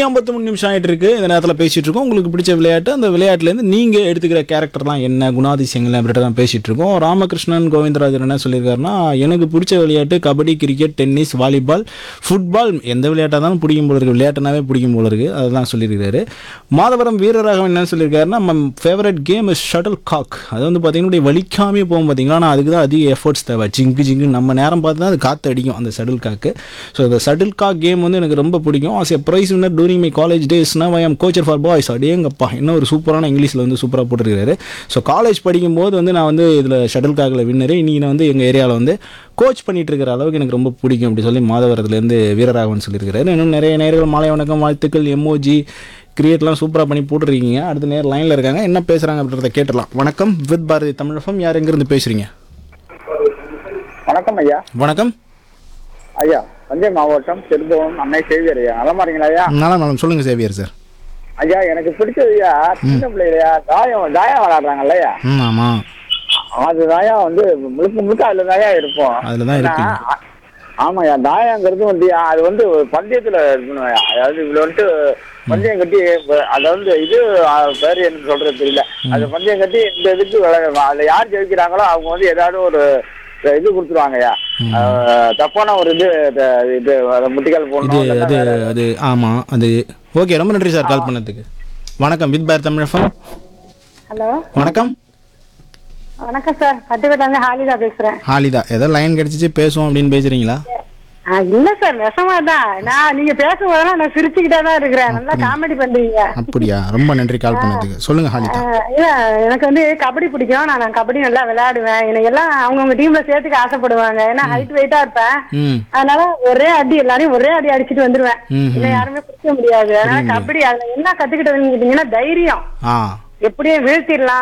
ஐம்பத்தி மூணு நிமிஷம் ஆயிட்டு இருக்கு இந்த நேரத்தில் பேசிட்டு இருக்கோம் உங்களுக்கு பிடிச்ச விளையாட்டு அந்த விளையாட்டுலேருந்து நீங்க எடுத்துக்கிற கேரக்டர்லாம் என்ன குணாதிசயங்கள் அப்படின்ற தான் பேசிட்டு இருக்கோம் ராமகிருஷ்ணன் கோவிந்தராஜன் என்ன சொல்லியிருக்காருன்னா எனக்கு பிடிச்ச விளையாட்டு kabaddi cricket tennis volleyball football எந்த விளையாட்டாக இருந்தாலும் பிடிக்கும் போல இருக்கு விளையாட்டுனாவே பிடிக்கும் போல இருக்கு அதுதான் சொல்லியிருக்காரு மாதவரம் வீரராகவன் என்ன சொல்லியிருக்காருன்னா நம்ம favourite game is shuttle cock அது வந்து பார்த்தீங்கன்னா வலிக்காமே போகும் பார்த்தீங்களா ஆனால் அதுக்கு தான் அதிக எஃபர்ட்ஸ் தேவை ஜிங்கு ஜிங்கு நம்ம நேரம் பார்த்து தான் அது காற்று அடிக்கும் அந்த ஷட்டில் காக்கு ஸோ இந்த ஷட்டில் காக் கேம் வந்து எனக்கு ரொம்ப பிடிக்கும் as a prize winner during my college டேஸ்னா I am coacher for boys அடேங்கப்பா இன்னும் ஒரு சூப்பரான இங்கிலீஷில் வந்து சூப்பராக போட்டிருக்காரு ஸோ காலேஜ் படிக்கும்போது வந்து நான் வந்து இதில் ஷட்டில் காக்கில் வின்னரு இன்றைக்கி நான் வந்து எங்கள் ஏரியாவில் வந்து கோச் பண்ணிட்டு இருக்கிற அளவுக்கு எனக்கு ரொம்ப பிடிக்கும் அப்படி சொல்லி மாதவரத்துலேருந்து வீரராகவன் சொல்லியிருக்காரு இன்னும் நிறைய நேர்கள் மாலை வணக்கம் வாழ்த்துக்கள் எம்ஓஜி கிரியேட்லாம் சூப்பராக பண்ணி போட்டுருக்கீங்க அடுத்த நேரம் லைனில் இருக்காங்க என்ன பேசுகிறாங்க அப்படின்றத கேட்டலாம் வணக்கம் வித் பாரதி தமிழகம் யார் எங்கேருந்து பேசுகிறீங்க வணக்கம் ஐயா வணக்கம் ஐயா தஞ்சை மாவட்டம் திருபுவனம் அன்னை சேவியர் ஐயா நலமா இருக்கீங்களா ஐயா நல்லா நலம் சொல்லுங்கள் சேவியர் சார் ஐயா எனக்கு பிடிச்சது ஐயா சின்ன பிள்ளையா தாயம் தாயம் விளையாடுறாங்கல்ல ஐயா ம் ஆமாம் அது தாயா வந்து முழுக்க முழுக்க அதுல தாயா இருப்போம் அதில் தான் ஏன்னா, இருப்பீங்க ஆ- ஆமாய்யா தாயங்கிறது வந்து அது வந்து ஒரு பந்தயத்துல இருக்கணும் ஐயா. அதாவது இதுல வந்துட்டு பந்தயம் கட்டி இப்ப- அதாவது இது ஆ, பேர் என்ன சொல்றது தெரியல அது பந்தயம் கட்டி இந்த இதுக்கு விளையாடுவாங்க அதுல யார் ஜெயிக்கிறாங்களோ அவங்க வந்து ஏதாவது ஒரு இது கொடுத்துருவாங்கய்யா ஆஹ், தப்பான ஒரு இது இது- இது அது முட்டிக்கால் இது போடணும் அது இல்லைன்னா வேற- அது ஆமாம் அது ஓகே ரொம்ப நன்றி சார் கால் பண்ணதுக்கு வணக்கம் வித் பார் தமிழகம் ஹலோ வணக்கம் வணக்கம் சார் பட்டுக்கோட்டாங்க ஹாலிதா பேசுறேன் ஹாலிதா ஏதோ லைன் கிடைச்சிச்சு பேசுவோம் அப்படின்னு பேசுறீங்களா ஆ, இல்ல சார் விஷமா தான் நான் நீங்க பேசும்போதெல்லாம் நான் சிரிச்சுக்கிட்டே தான் இருக்கிறேன் நல்லா காமெடி பண்றீங்க அப்படியா ரொம்ப நன்றி கால் பண்ணதுக்கு சொல்லுங்க ஆ, ஹாலிதா இல்ல எனக்கு வந்து கபடி பிடிக்கும் நான் நான் கபடி நல்லா விளையாடுவேன் எனக்கு எல்லாம் அவங்கவுங்க டீம்ல சேர்த்துக்க ஆசைப்படுவாங்க ஏன்னா ஹைட் வெயிட்டா இருப்பேன் ம் அதனால ஒரே அடி எல்லாரையும் ஒரே அடி அடிச்சிட்டு வந்துருவேன் ம், இல்ல யாருமே பிடிக்க முடியாது அதனால கபடி அதுல என்ன கத்துக்கிட்டதுன்னு கேட்டீங்கன்னா தைரியம் ஆ எப்படியும் வீழ்த்திடலாம்